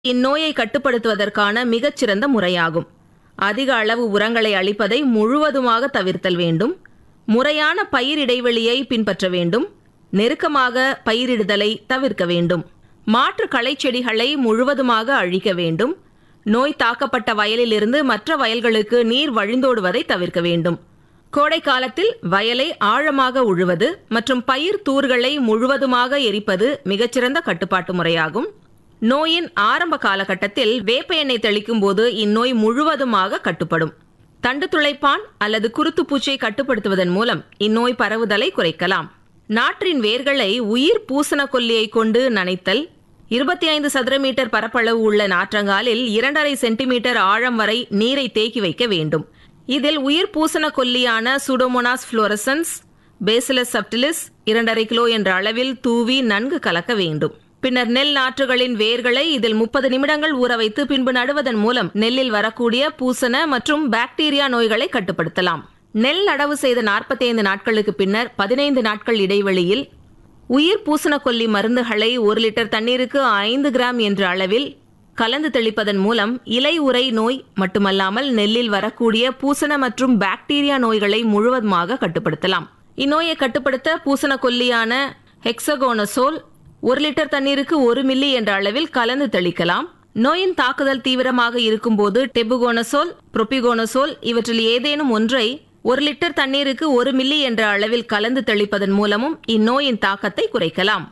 இந்நோயை கட்டுப்படுத்துவதற்கான மிகச்சிறந்த முறையாகும் அதிக அளவு உரங்களை அளிப்பதை முழுவதுமாக தவிர்த்தல் வேண்டும் முறையான பயிர் இடைவெளியை பின்பற்ற வேண்டும் நெருக்கமாக பயிரிடுதலை தவிர்க்க வேண்டும் மாற்று களைச்செடிகளை முழுவதுமாக அழிக்க வேண்டும் நோய் தாக்கப்பட்ட வயலிலிருந்து மற்ற வயல்களுக்கு நீர் வழிந்தோடுவதை தவிர்க்க வேண்டும் கோடை காலத்தில் வயலை ஆழமாக உழுவது மற்றும் பயிர் தூர்களை முழுவதுமாக எரிப்பது மிகச்சிறந்த கட்டுப்பாட்டு முறையாகும் நோயின் ஆரம்ப காலகட்டத்தில் வேப்ப எண்ணெய் தெளிக்கும் போது இந்நோய் முழுவதுமாக கட்டுப்படும் தண்டு துளைப்பான் அல்லது குருத்து பூச்சியை கட்டுப்படுத்துவதன் மூலம் இந்நோய் பரவுதலை குறைக்கலாம் நாற்றின் வேர்களை உயிர் பூசண கொல்லியை கொண்டு நனைத்தல் இருபத்தி ஐந்து சதுர மீட்டர் பரப்பளவு உள்ள நாற்றங்காலில் இரண்டரை சென்டிமீட்டர் ஆழம் வரை நீரை தேக்கி வைக்க வேண்டும் இதில் உயிர் பூசண கொல்லியான சூடோமோனாஸ் புளோரசன்ஸ் பேசிலஸ் சப்டிலிஸ் இரண்டரை கிலோ என்ற அளவில் தூவி நன்கு கலக்க வேண்டும் பின்னர் நெல் நாற்றுகளின் வேர்களை இதில் முப்பது நிமிடங்கள் ஊற வைத்து பின்பு நடுவதன் மூலம் நெல்லில் வரக்கூடிய பூசண மற்றும் பாக்டீரியா நோய்களை கட்டுப்படுத்தலாம் நெல் நடவு செய்த 45 நாட்களுக்கு பின்னர் பதினைந்து நாட்கள் இடைவெளியில் உயிர் பூசணக்கொல்லி மருந்துகளை ஒரு லிட்டர் தண்ணீருக்கு ஐந்து கிராம் என்ற அளவில் கலந்து தெளிப்பதன் மூலம் இலை உறை நோய் மட்டுமல்லாமல் நெல்லில் வரக்கூடிய பூசண மற்றும் பாக்டீரியா நோய்களை முழுவதுமாக கட்டுப்படுத்தலாம் இந்நோயை கட்டுப்படுத்த பூசணக்கொல்லியான ஹெக்ஸகோனசோல் ஒரு லிட்டர் தண்ணீருக்கு ஒரு மில்லி என்ற அளவில் கலந்து தெளிக்கலாம் நோயின் தாக்குதல் தீவிரமாக இருக்கும்போது டெபுகோனசோல் புரோபிகோனசோல் இவற்றில் ஏதேனும் ஒன்றை ஒரு லிட்டர் தண்ணீருக்கு ஒரு மில்லி என்ற அளவில் கலந்து தெளிப்பதன் மூலமும் இந்நோயின் தாக்கத்தை குறைக்கலாம்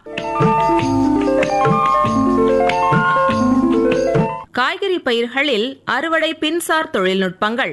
காய்கறி பயிர்களில் அறுவடை பின்சார் தொழில்நுட்பங்கள்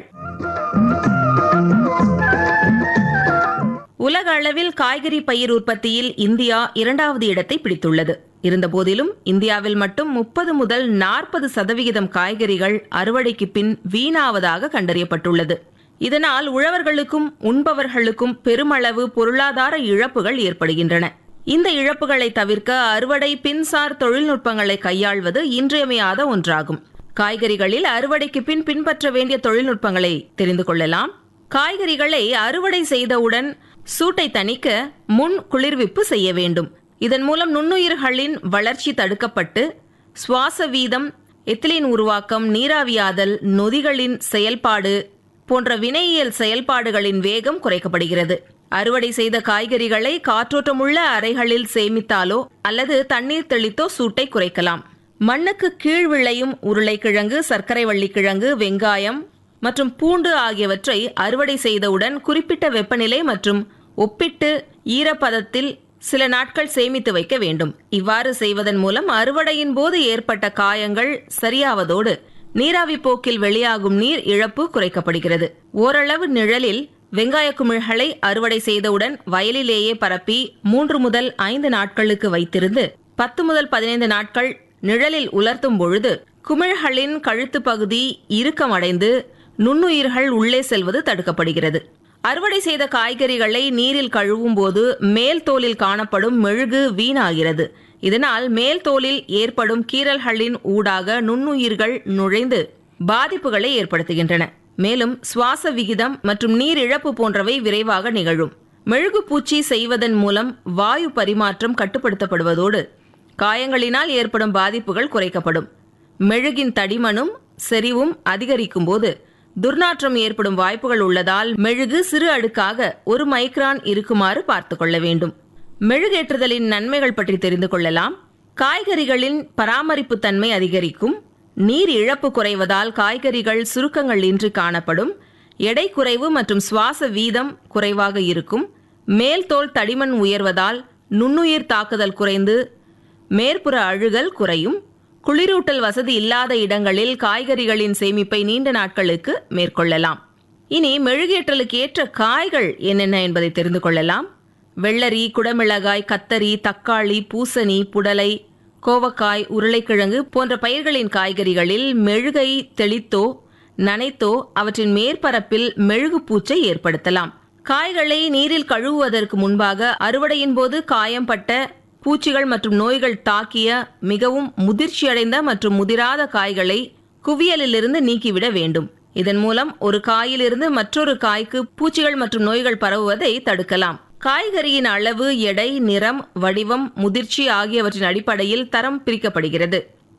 உலக அளவில் காய்கறி பயிர் உற்பத்தியில் இந்தியா இரண்டாவது இடத்தை பிடித்துள்ளது இருந்தபோதிலும் இந்தியாவில் மட்டும் முப்பது முதல் நாற்பது சதவிகிதம் காய்கறிகள் அறுவடைக்கு பின் வீணாவதாக கண்டறியப்பட்டுள்ளது இதனால் உழவர்களுக்கும் உண்பவர்களுக்கும் பெருமளவு பொருளாதார இழப்புகள் ஏற்படுகின்றன இந்த இழப்புகளை தவிர்க்க அறுவடை பின்சார் தொழில்நுட்பங்களை கையாள்வது இன்றியமையாத ஒன்றாகும் காய்கறிகளில் அறுவடைக்கு பின் பின்பற்ற வேண்டிய தொழில்நுட்பங்களை தெரிந்து கொள்ளலாம் காய்கறிகளை அறுவடை செய்தவுடன் சூட்டை தணிக்க முன் குளிர்விப்பு செய்ய வேண்டும் இதன் மூலம் நுண்ணுயிர்களின் வளர்ச்சி தடுக்கப்பட்டு சுவாச வீதம் எத்திலின் உருவாக்கம் நீராவியாதல் நொதிகளின் செயல்பாடு போன்ற வினையியல் செயல்பாடுகளின் வேகம் குறைக்கப்படுகிறது அறுவடை செய்த காய்கறிகளை காற்றோட்டமுள்ள அறைகளில் சேமித்தாலோ அல்லது தண்ணீர் தெளித்தோ சூட்டை குறைக்கலாம் மண்ணுக்கு கீழ் விளையும் உருளைக்கிழங்கு சர்க்கரை வள்ளிக்கிழங்கு வெங்காயம் மற்றும் பூண்டு ஆகியவற்றை அறுவடை செய்தவுடன் குறிப்பிட்ட வெப்பநிலை மற்றும் ஒப்பிட்டு ஈரப்பதத்தில் சில நாட்கள் சேமித்து வைக்க வேண்டும் இவ்வாறு செய்வதன் மூலம் அறுவடையின் போது ஏற்பட்ட காயங்கள் சரியாவதோடு நீராவி போக்கில் வெளியாகும் நீர் இழப்பு குறைக்கப்படுகிறது ஓரளவு நிழலில் வெங்காய குமிழ்களை அறுவடை செய்தவுடன் வயலிலேயே பரப்பி மூன்று முதல் ஐந்து நாட்களுக்கு வைத்திருந்து பத்து முதல் பதினைந்து நாட்கள் நிழலில் உலர்த்தும் பொழுது குமிழ்களின் கழுத்து பகுதி இறுக்கமடைந்து நுண்ணுயிர்கள் உள்ளே செல்வது தடுக்கப்படுகிறது அறுவடை செய்த காய்கறிகளை நீரில் கழுவும் போது மேல் தோலில் காணப்படும் மெழுகு வீணாகிறது இதனால் மேல் தோலில் ஏற்படும் கீறல்களின் ஊடாக நுண்ணுயிர்கள் நுழைந்து பாதிப்புகளை ஏற்படுத்துகின்றன மேலும் சுவாச விகிதம் மற்றும் நீர் இழப்பு போன்றவை விரைவாக நிகழும் மெழுகு பூச்சி செய்வதன் மூலம் வாயு பரிமாற்றம் கட்டுப்படுத்தப்படுவதோடு காயங்களினால் ஏற்படும் பாதிப்புகள் குறைக்கப்படும் மெழுகின் தடிமனும் செறிவும் அதிகரிக்கும் போது துர்நாற்றம் ஏற்படும் வாய்ப்புகள் உள்ளதால் மெழுகு சிறு அடுக்காக ஒரு மைக்ரான் இருக்குமாறு பார்த்து கொள்ள வேண்டும் மெழுகேற்றுதலின் நன்மைகள் பற்றி தெரிந்து கொள்ளலாம் காய்கறிகளின் பராமரிப்பு தன்மை அதிகரிக்கும் நீர் இழப்பு குறைவதால் காய்கறிகள் சுருக்கங்கள் இன்றி காணப்படும் எடை குறைவு மற்றும் சுவாச வீதம் குறைவாக இருக்கும் மேல் தோல் தடிமன் உயர்வதால் நுண்ணுயிர் தாக்குதல் குறைந்து மேற்புற அழுகல் குறையும் குளிரூட்டல் வசதி இல்லாத இடங்களில் காய்கறிகளின் சேமிப்பை நீண்ட நாட்களுக்கு மேற்கொள்ளலாம் இனி மெழுகேற்றலுக்கு ஏற்ற காய்கள் என்னென்ன என்பதை தெரிந்து கொள்ளலாம் வெள்ளரி குடமிளகாய் கத்தரி தக்காளி பூசணி புடலை கோவக்காய் உருளைக்கிழங்கு போன்ற பயிர்களின் காய்கறிகளில் மெழுகை தெளித்தோ நனைத்தோ அவற்றின் மேற்பரப்பில் மெழுகு பூச்சை ஏற்படுத்தலாம் காய்களை நீரில் கழுவுவதற்கு முன்பாக அறுவடையின் போது காயம்பட்ட பூச்சிகள் மற்றும் நோய்கள் தாக்கிய மிகவும் முதிர்ச்சியடைந்த மற்றும் முதிராத காய்களை குவியலிலிருந்து நீக்கிவிட வேண்டும் இதன் மூலம் ஒரு காயிலிருந்து மற்றொரு காய்க்கு பூச்சிகள் மற்றும் நோய்கள் பரவுவதை தடுக்கலாம் காய்கறியின் அளவு எடை நிறம் வடிவம் முதிர்ச்சி ஆகியவற்றின் அடிப்படையில் தரம் பிரிக்கப்படுகிறது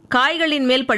காய்களின் மேல்